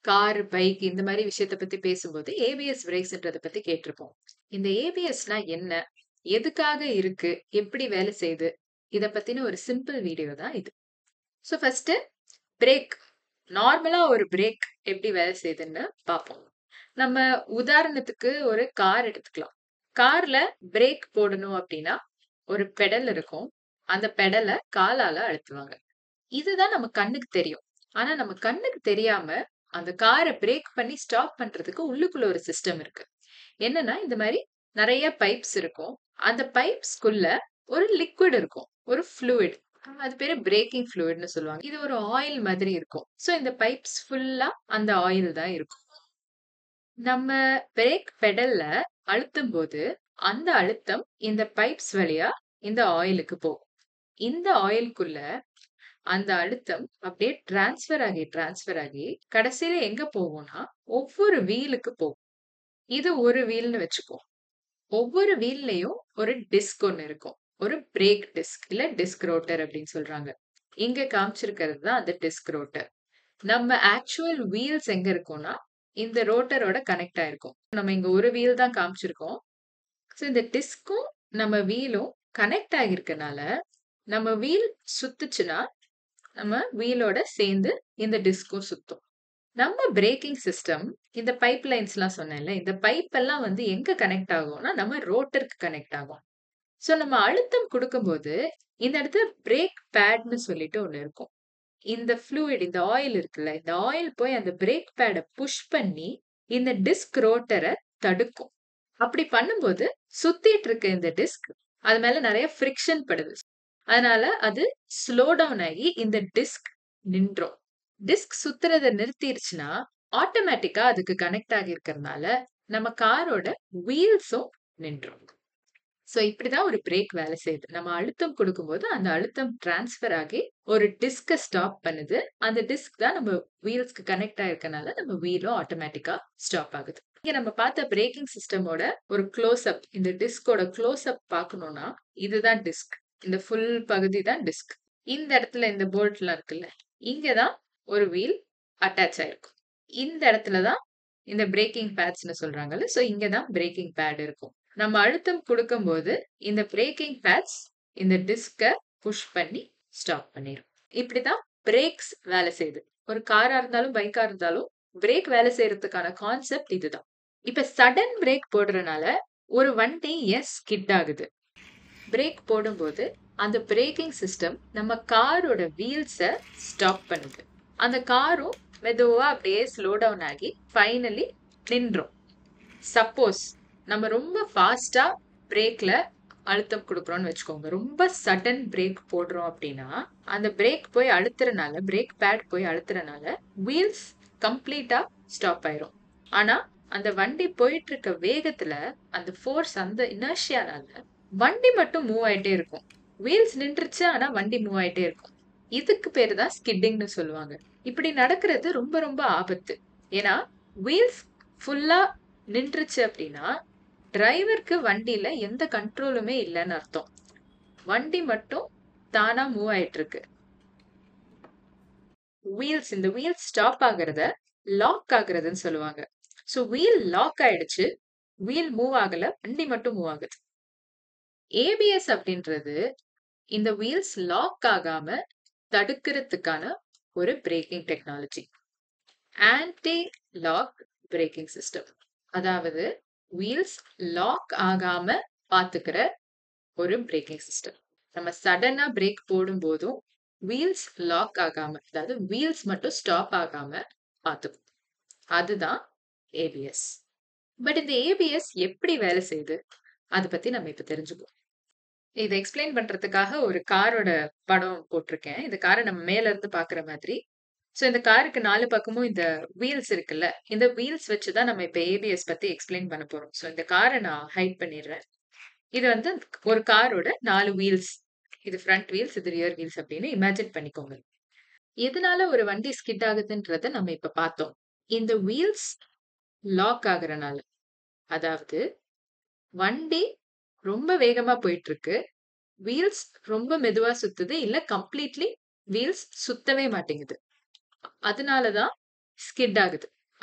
Car, bike இந்த மாரி விஷயத்த பத்தி பேசும்போது ஏபிஎஸ் பிரேக்ஸ்ன்றத பத்தி கேட்டுருப்போம். இந்த ஏபிஎஸ்னா என்ன? எதுக்காக இருக்கு? எப்படி வேலை செய்யுது? இத பத்தின ஒரு சிம்பிள் வீடியோ தான் இது. So first brake. நார்மலா ஒரு பிரேக் எப்படி வேலை செய்யுதுன்னு பார்ப்போம். நம்ம உதாரணத்துக்கு ஒரு கார் எடுத்துக்கலாம். கார்ல பிரேக் போடணும் அப்டின்னா, ஒரு பெடல் இருக்கும். அந்த பெடல காலால அழுத்துவாங்க. இதுதான் நம்ம கண்ணுக்கு தெரியும். ஆனா நம்ம கண்ணுக்கு தெரியாம அந்த கார பிரேக் பண்ணி ஸ்டாப் பண்றதுக்கு உள்ளுக்குள்ள ஒரு சிஸ்டம் இருக்கு. என்னன்னா, இந்த மாரி நெறைய பைப்ஸ் இருக்கும். அந்த பைப்ஸ்க்குள்ள ஒரு லிக்விட் இருக்கும். ஒரு ஃப்ளூயிட். அது பேரு பிரேக்கிங் ஃப்ளூயிட்ன்னு சொல்லுவாங்க. இது ஒரு ஆயில் மாதிரி இருக்கும். ஸோ இந்த பைப்ஸ் ஃபுல்லா அந்த ஆயில் தான் இருக்கும். நம்ம பிரேக் பெடல்ல அழுத்தும்போது, அந்த அழுத்தம் இந்த பைப்ஸ் வழியா இந்த ஆயிலுக்கு போகும். இந்த ஆயிலுக்குள்ள அந்த அழுத்தம் அப்படியே ட்ரான்ஸ்ஃபர் ஆகி, ட்ரான்ஸ்ஃபர் ஆகி கடைசியில எங்க போகும்னா, ஒவ்வொரு வீலுக்கு போகும். இது ஒரு வீல்ன்னு வச்சுக்குவோம். ஒவ்வொரு வீல்லயும் ஒரு டிஸ்க் ஒண்ணு இருக்கும். ஒரு பிரேக் டிஸ்க் இல்ல டிஸ்க் ரோட்டர் அப்டின்னு சொல்றாங்க. இங்க காமிச்சிருக்கிறது தான் அந்த டிஸ்க் ரோட்டர். நம்ம ஆக்சுவல் வீல்ஸ் எங்க இருக்கும்னா, இந்த ரோட்டரோட கனெக்ட் ஆயிருக்கும். நம்ம இங்க ஒரு வீல் தான் காமிச்சிருக்கோம். ஸோ இந்த டிஸ்க்கும் நம்ம வீலும் கனெக்ட் ஆகியிருக்கனால, நம்ம வீல் சுத்துச்சுன்னா, நம்ம வீலோட சேர்ந்து இந்த டிஸ்க்கும் சுத்தும். நம்ம பிரேக்கிங் சிஸ்டம் இந்த பைப் லைன்ஸ்லாம் சொன்னேன்ல, இந்த பைப் எல்லாம் வந்து எங்க கனெக்ட் ஆகும்னா, நம்ம ரோட்டருக்கு கனெக்ட் ஆகும். ஸோ நம்ம அழுத்தம் குடுக்கும்போது, இந்த இடத்துல பிரேக் பேட்ன்னு சொல்லிட்டு ஒண்ணு இருக்கும். இந்த ஃப்ளூயிட் இந்த ஆயில் இருக்குல்ல, இந்த ஆயில் போய் அந்த பிரேக் பேட புஷ் பண்ணி, இந்த டிஸ்க் ரோட்டர தடுக்கும். அப்படி பண்ணும்போது, சுத்திட்டு இருக்க இந்த டிஸ்க், அது மேல நெறைய ஃப்ரிக்ஷன் படுது. அதனால அது ஸ்லோ டவுன் ஆகி இந்த டிஸ்க் நின்றும். டிஸ்க் சுத்துறத நிறுத்திருச்சுன்னா, ஆட்டோமேட்டிக்கா அதுக்கு கனெக்ட் ஆகியிருக்கிறனால, நம்ம காரோட வீல்ஸும் நின்றும். ஸோ இப்படிதான் ஒரு பிரேக் வேலை செய்யுது. நம்ம அழுத்தம் குடுக்கும்போது, அந்த அழுத்தம் ட்ரான்ஸ்ஃபர் ஆகி ஒரு டிஸ்க்க ஸ்டாப் பண்ணுது. அந்த டிஸ்க் தான் நம்ம வீல்ஸ்க்கு கனெக்ட் ஆயிருக்கனால, நம்ம வீலும் ஆட்டோமேட்டிக்கா ஸ்டாப் ஆகுது. இங்க நம்ம பார்த்த பிரேக்கிங் சிஸ்டமோட ஒரு க்ளோஸ் அப். இந்த டிஸ்க்கோட க்ளோஸ் அப் பார்க்கணும்னா, இதுதான் டிஸ்க். இந்த ஃபுல் பகுதி தான் டிஸ்க். இந்த இடத்துல இந்த போல்ட்லாம் இருக்குல்ல, இங்க தான் ஒரு வீல் அட்டாச் ஆயிருக்கும். இந்த இடத்துல தான் இந்த பிரேக்கிங் பேட்ஸ்ன்னு சொல்றாங்கல்ல, ஸோ இங்க தான் பிரேக்கிங் பேட் இருக்கும். நம்ம அழுத்தம் குடுக்கும்போது, இந்த பிரேக்கிங் பேட்ஸ் இந்த டிஸ்க்க புஷ் பண்ணி ஸ்டாப் பண்ணிரும். இப்படிதான் பிரேக்ஸ் வேலை செய்யுது. ஒரு காரா இருந்தாலும், பைக்கா இருந்தாலும் பிரேக் வேலை செய்றதுக்கான கான்செப்ட் இதுதான். இப்ப சடன் பிரேக் போடுறனால, ஒரு வண்டி ஏன் ஸ்கிட் ஆகுது? பிரேக் போடும்போது, அந்த பிரேக்கிங் சிஸ்டம் நம்ம காரோட வீல்ஸ ஸ்டாப் பண்ணுது. அந்த காரும் மெதுவா அப்படியே ஸ்லோ டவுன் ஆகி, ஃபைனலி நின்றும். சப்போஸ் நம்ம ரொம்ப ஃபாஸ்ட்டா பிரேக்ல அழுத்தம் குடுக்குறோம்னு வச்சுக்கோங்க. ரொம்ப சடன் பிரேக் போடுறோம் அப்டின்னா, அந்த பிரேக் போய் அழுத்துறனால, பிரேக் பேட் போய் அழுத்துறனால, வீல்ஸ் கம்ப்ளீட்டா ஸ்டாப் ஆயிரும். ஆனா, அந்த வண்டி போயிட்டு இருக்க வேகத்துல, அந்த ஃபோர்ஸ் அந்த இனர்ஷியானால வண்டி மட்டும் மூவ் ஆயிட்டே இருக்கும். வீல்ஸ் நின்றுச்சு. ஆனா வண்டி மூவ் ஆயிட்டே இருக்கும். இதுக்கு பேரு தான் ஸ்கிட்டிங்ன்னு சொல்லுவாங்க. இப்படி நடக்கிறது ரொம்ப ரொம்ப ஆபத்து. ஏன்னா, வீல்ஸ் ஃபுல்லா நின்றுச்சு அப்டின்னா, டிரைவருக்கு வண்டியில எந்த கண்ட்ரோலுமே இல்லன்னு அர்த்தம். வண்டி மட்டும் தானா மூவ் ஆயிட்டு இருக்கு. வீல்ஸ் இந்த வீல்ஸ் ஸ்டாப் ஆகுறத லாக் ஆகுறதுன்னு சொல்லுவாங்க. ஸோ வீல் லாக் ஆயிடுச்சு. வீல் மூவ் ஆகல. வண்டி மட்டும் மூவ் ஆகுது. ஏபிஎஸ் அப்டின்றது இந்த வீல்ஸ் லாக் ஆகாம தடுக்கிறதுக்கான ஒரு braking technology. Anti lock braking system. அதாவது வீல்ஸ் லாக் ஆகாம பாத்துக்கிற ஒரு பிரேக்கிங் சிஸ்டம். நம்ம சடனா பிரேக் போடும்போதும், வீல்ஸ் லாக் ஆகாம, அதாவது வீல்ஸ் மட்டும் ஸ்டாப் ஆகாம பாத்துக்கும். அதுதான் ஏபிஎஸ். பட் இந்த ஏபிஎஸ் எப்படி வேலை செய்யுது? அத பத்தி நம்ம இப்ப தெரிஞ்சுக்குவோம். இத எக்ஸ்பிளைன் பண்றதுக்காக ஒரு காரோட படம் போட்டிருக்கேன். இந்த கார நம்ம மேல இருந்து பாக்குற மாதிரி. ஸோ இந்த காருக்கு 4 பக்கமும் இந்த வீல்ஸ் இருக்குல்ல, இந்த வீல்ஸ் வச்சு தான் நம்ம இப்ப ஏபிஎஸ் பத்தி எக்ஸ்பிளைன் பண்ண போறோம். ஸோ இந்த கார நான் ஹைட் பண்ணிடுறேன். இது வந்து ஒரு காரோட 4 வீல்ஸ். இது ஃப்ரண்ட் வீல்ஸ், இது ரியர் வீல்ஸ் அப்டின்னு இமேஜின் பண்ணிக்கோங்க. எதனால ஒரு வண்டி ஸ்கிட் ஆகுதுன்றத நம்ம இப்ப பார்த்தோம். இந்த வீல்ஸ் லாக் ஆகுறனால. அதாவது வண்டி ரொம்ப வேகமா போயிட்டு இருக்கு. வீல்ஸ் ரொம்ப மெதுவா சுத்துது. இல்ல கம்ப்ளீட்லி வீல்ஸ் சுத்தவே மாட்டேங்குது. அதனால தான் ஸ்கிட் ஆகுது.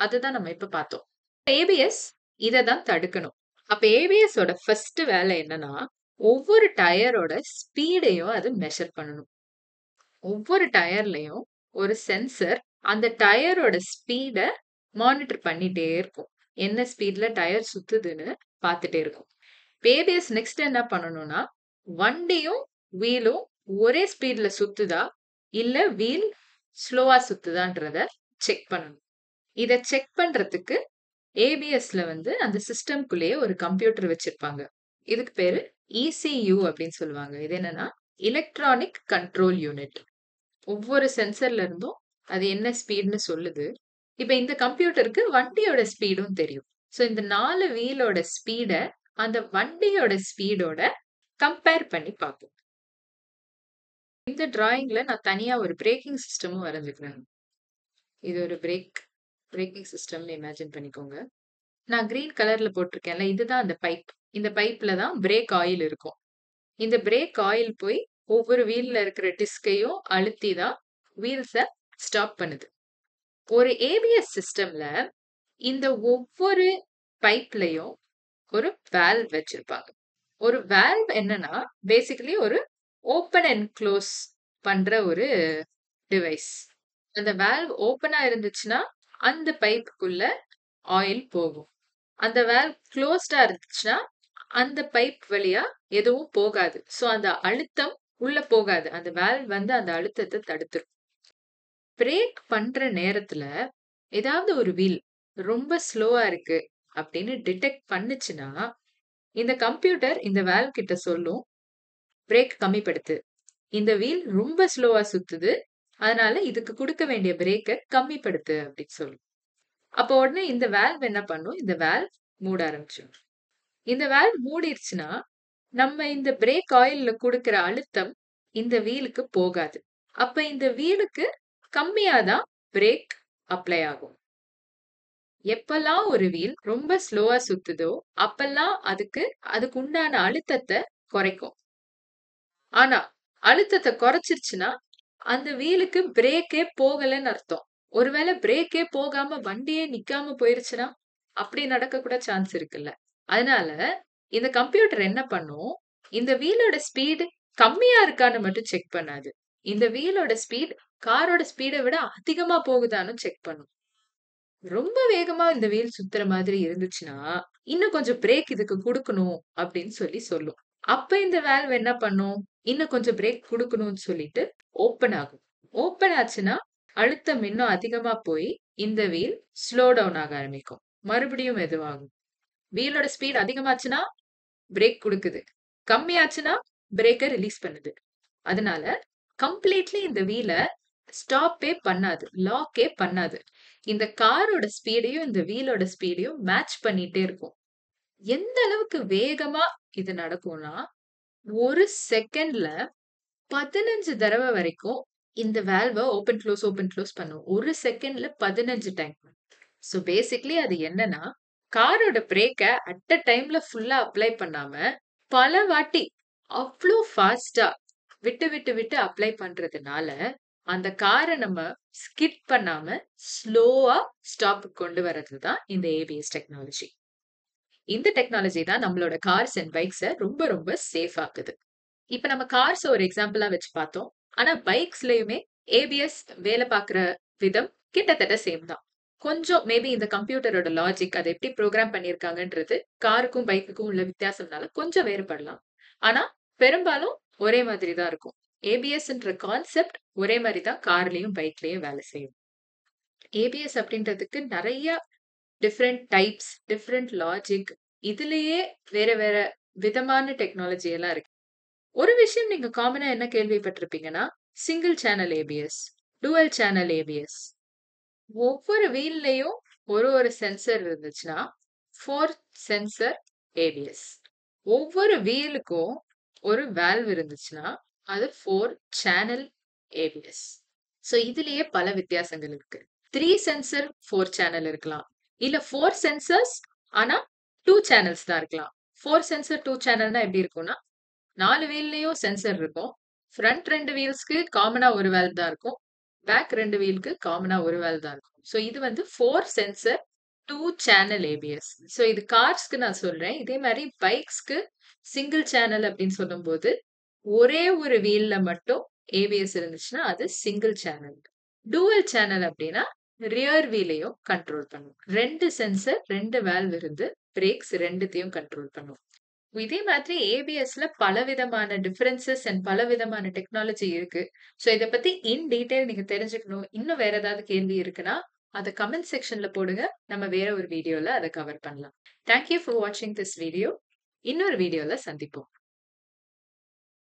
அதுதான் நம்ம இப்ப பார்த்தோம். ஏபிஎஸ் இத தான் தடுக்கணும். அப்ப ஏபிஎஸ் ஓட ஃபர்ஸ்ட் வேலை என்னன்னா, ஒவ்வொரு டயரோட ஸ்பீடையும் அது மெஷர் பண்ணணும். ஒவ்வொரு டயர்லயும் ஒரு சென்சர் அந்த டயரோட ஸ்பீட மானிட்டர் பண்ணிட்டே இருக்கும். என்ன ஸ்பீட்ல டயர் சுத்துதுன்னு பார்த்துட்டே இருக்கும். ஏபிஎஸ் நெக்ஸ்ட் என்ன பண்ணணும்னா, வண்டியும் வீலும் ஒரே ஸ்பீட்ல சுத்துதா? இல்ல வீல் ஸ்லோவா சுத்துதான்றத செக் பண்ணணும். இத செக் பண்றதுக்கு ஏபிஎஸ்ல வந்து அந்த சிஸ்டம்குள்ளேயே ஒரு கம்ப்யூட்டர் வச்சிருப்பாங்க. இதுக்கு பேரு இசியு அப்படின்னு சொல்லுவாங்க. இது என்னன்னா, எலக்ட்ரானிக் கண்ட்ரோல் யூனிட். ஒவ்வொரு சென்சர்ல இருந்தும் அது என்ன ஸ்பீடுன்னு சொல்லுது. இப்ப இந்த கம்ப்யூட்டருக்கு வண்டியோட ஸ்பீடும் தெரியும். சோ இந்த 4 வீலோட ஸ்பீட அந்த வண்டியோட ஸ்பீடோட கம்பேர் பண்ணி பார்க்கும். இந்த டிராயிங்ல நான் தனியா ஒரு பிரேக்கிங் சிஸ்டமும் வரைஞ்சுக்கிறேன். இது ஒரு பிரேக் பிரேக்கிங் சிஸ்டம்னு இமேஜின் பண்ணிக்கோங்க. நான் கிரீன் கலர்ல போட்டிருக்கேன்ல, இதுதான் அந்த பைப். இந்த பைப்ல தான் பிரேக் ஆயில் இருக்கும். இந்த பிரேக் ஆயில் போய் ஒவ்வொரு வீல்ல இருக்கிற டிஸ்கையும் அழுத்தி தான் வீல்ஸ ஸ்டாப் பண்ணுது. ஒரு ஏபிஎஸ் சிஸ்டம்ல இந்த ஒவ்வொரு பைப்லயும் ஒரு வால்வ் வச்சிருப்பாங்க. ஒரு வால்வ் என்னன்னா, பேசிக்கலி ஒரு ஓப்பன் அண்ட் குளோஸ் பண்ற ஒரு டிவைஸ். அந்த வால்வ் ஓப்பனா இருந்துச்சுன்னா, அந்த பைப்புக்குள்ள ஆயில் போகும். அந்த வால்வ் குளோஸ்டா இருந்துச்சுன்னா, அந்த பைப் வழியா எதுவும் போகாது. சோ அந்த அழுத்தம் உள்ள போகாது. அந்த வால்வ் வந்து அந்த அழுத்தத்த தடுத்துரும். பிரேக் பண்ற நேரத்துல ஏதாவது ஒரு வீல் ரொம்ப ஸ்லோவா இருக்கு அப்படின்னு டிடெக்ட் பண்ணுச்சுன்னா, இந்த கம்ப்யூட்டர் இந்த வால்வ் கிட்ட சொல்லும். பிரேக் கம்மிப்படுத்து. இந்த வீல் ரொம்ப ஸ்லோவா சுத்துது. அதனால இதுக்கு குடுக்க வேண்டிய பிரேக்க கம்மிப்படுத்து அப்படின்னு சொல்லும். அப்போ உடனே இந்த வால்வ் என்ன பண்ணும்? இந்த வால்வ் மூட ஆரம்பிச்சுரும். இந்த வால்வ் மூடிருச்சுன்னா, நம்ம இந்த பிரேக் ஆயில்ல குடுக்கிற அழுத்தம் இந்த வீலுக்கு போகாது. அப்ப இந்த வீலுக்கு கம்மியா தான் பிரேக் அப்ளை ஆகும். எப்பல்லாம் ஒரு வீல் ரொம்ப ஸ்லோவா சுத்துதோ, அப்பல்லாம் அதுக்கு அதுக்கு உண்டான அழுத்தத்த குறைக்கும். ஆனா, அழுத்தத்த குறைச்சிருச்சுன்னா, அந்த வீலுக்கு பிரேக்கே போகலன்னு அர்த்தம். ஒருவேள பிரேக்கே போகாம வண்டியே நிக்காம போயிருச்சுன்னா, அப்படி நடக்க கூட சான்ஸ் இருக்குல்ல. அதனால இந்த கம்ப்யூட்டர் என்ன பண்ணும்? இந்த வீலோட ஸ்பீடு கம்மியா இருக்கான்னு மட்டும் செக் பண்ணாது. இந்த வீலோட ஸ்பீட் காரோட ஸ்பீட விட அதிகமா போகுதான்னு செக் பண்ணும். ரொம்ப வேகமா இந்த வீல் சுத்துற மாதிரி இருந்துச்சுன்னா, இன்னும் கொஞ்சம் பிரேக் இதுக்கு குடுக்கணும் அப்படின்னு சொல்லி சொல்லும். அப்ப இந்த வால்வ் என்ன பண்ணும்? இன்னும் கொஞ்சம் பிரேக் குடுக்கணும்னு சொல்லிட்டு ஓப்பன் ஆகும். ஓப்பன் ஆச்சுன்னா, அழுத்தம் இன்னும் அதிகமா போய் இந்த வீல் ஸ்லோ டவுன் ஆக ஆரம்பிக்கும். மறுபடியும் மெதுவாகும். வீலோட ஸ்பீட் அதிகமாச்சுன்னா, பிரேக் குடுக்குது. கம்மியாச்சுன்னா, பிரேக்க ரிலீஸ் பண்ணுது. அதனால கம்ப்ளீட்லி இந்த வீல ஸ்டாப்பே பண்ணாது. லாக்கே பண்ணாது. இந்த காரோட ஸ்பீடையும், இந்த வீலோட ஸ்பீடையும் மேட்ச் பண்ணிட்டே இருக்கும். எந்த அளவுக்கு வேகமா இது நடக்கும்னா, ஒரு செகண்ட்ல 15 தடவ வரைக்கும் இந்த வால்வ ஓப்பன், குளோஸ், ஓப்பன், குளோஸ் பண்ணும். ஒரு செகண்ட்ல 15 டைம். சோ பேசிக்கலி அது என்னன்னா, காரோட பிரேக்க அட் அ டைம்ல ஃபுல்லா அப்ளை பண்ணாம, பல வாட்டி அவ்ளோ ஃபாஸ்ட்டா விட்டு, விட்டு, விட்டு அப்ளை பண்றதுனால, அந்த கார நம்ம ஸ்கிட் பண்ணாம ஸ்லோவா ஸ்டாப்க்கு கொண்டு வர்றது தான் இந்த ஏபிஎஸ் டெக்னாலஜி. இந்த டெக்னாலஜி தான் நம்மளோட கார்ஸ் அண்ட் பைக்ஸ ரொம்ப, ரொம்ப சேஃப் ஆக்குது. இப்ப நம்ம கார்ஸ ஒரு எக்ஸாம்பிளா வச்சு பார்த்தோம். ஆனா பைக்ஸ்லயுமே ஏபிஎஸ் வேல பார்க்குற விதம் கிட்டத்தட்ட சேம் தான். கொஞ்சம் மேபி இந்த கம்ப்யூட்டரோட லாஜிக் அத எப்படி புரோகிராம் பண்ணியிருக்காங்கன்றது காருக்கும், பைக்குக்கும் உள்ள வித்தியாசம்னால கொஞ்சம் வேறுபடலாம். ஆனா பெரும்பாலும் ஒரே மாதிரி தான் இருக்கும். ஏபிஎஸ்ன்ற கான்செப்ட் ஒரே மாரி தான் கார்லயும், பைக்லயும் வேலை செய்யும். ஏபிஎஸ் அப்படின்றதுக்கு நெறைய டிஃபரெண்ட் டைப்ஸ், டிஃபரெண்ட் லாஜிக் இதுலயே வேற, வேற விதமான டெக்னாலஜி எல்லாம் இருக்கு. ஒரு விஷயம் நீங்க காமனா என்ன கேள்விப்பட்டிருப்பீங்கன்னா, single channel ABS, dual channel ABS. ஒவ்வொரு வீல்லயும் ஒரு, ஒரு சென்சர் இருந்துச்சுன்னா, 4 சென்சர் ஏபிஎஸ். ஒவ்வொரு வீலுக்கும் ஒரு வால்வ் இருந்துச்சுன்னா, அது 4 சேனல் ஏபிஎஸ். சோ இதுலயே பல வித்தியாசங்கள் இருக்கு. 3 சென்சர் 4 சேனல் இருக்கலாம். இல்ல 4 சென்சர்ஸ் ஆனா 2 சேனல்ஸ் தான் இருக்கலாம். 4 சென்சர் 2 சேனல்னா எப்படி இருக்கும்னா, 4 வீல்லயும் சென்சர் இருக்கும். ஃப்ரண்ட் 2 வீல்ஸ்க்கு காமனா ஒரு வால்வ் தான் இருக்கும். பேக் 2 வீலுக்கு காமனா ஒரு வால்வ் தான் இருக்கும். ஸோ இது வந்து four sensor two channel ABS so இது கார்ஸ்க்கு நான் சொல்றேன் இதே மாதிரி பைக்ஸ்க்கு சிங்கிள் சேனல் அப்படின்னு சொல்லும்போது ஒரே ஒரு வீல்ல மட்டும் ஏபிஎஸ் இருந்துச்சுன்னா அது சிங்கிள் சேனல் டூவல் சேனல் அப்படின்னா ரியர் வீலையும் கண்ட்ரோல் பண்ணும் ரெண்டு சென்சர் ரெண்டு வேல்வ் இருந்து பிரேக்ஸ் ரெண்டுத்தையும் கண்ட்ரோல் பண்ணும் இதே மாதிரி ஏபிஎஸ்ல பல விதமான டிஃபரன்சஸ் அண்ட் பல விதமான டெக்னாலஜி இருக்கு ஸோ இதை பத்தி இன் டீடைல் நீங்க தெரிஞ்சுக்கணும் இன்னும் வேற ஏதாவது கேள்வி இருக்குன்னா அதை கமெண்ட் செக்ஷன்ல போடுங்க நம்ம வேற ஒரு வீடியோல அதை கவர் பண்ணலாம் தேங்க்யூ ஃபார் வாட்சிங் திஸ் வீடியோ இன்னொரு வீடியோல சந்திப்போம்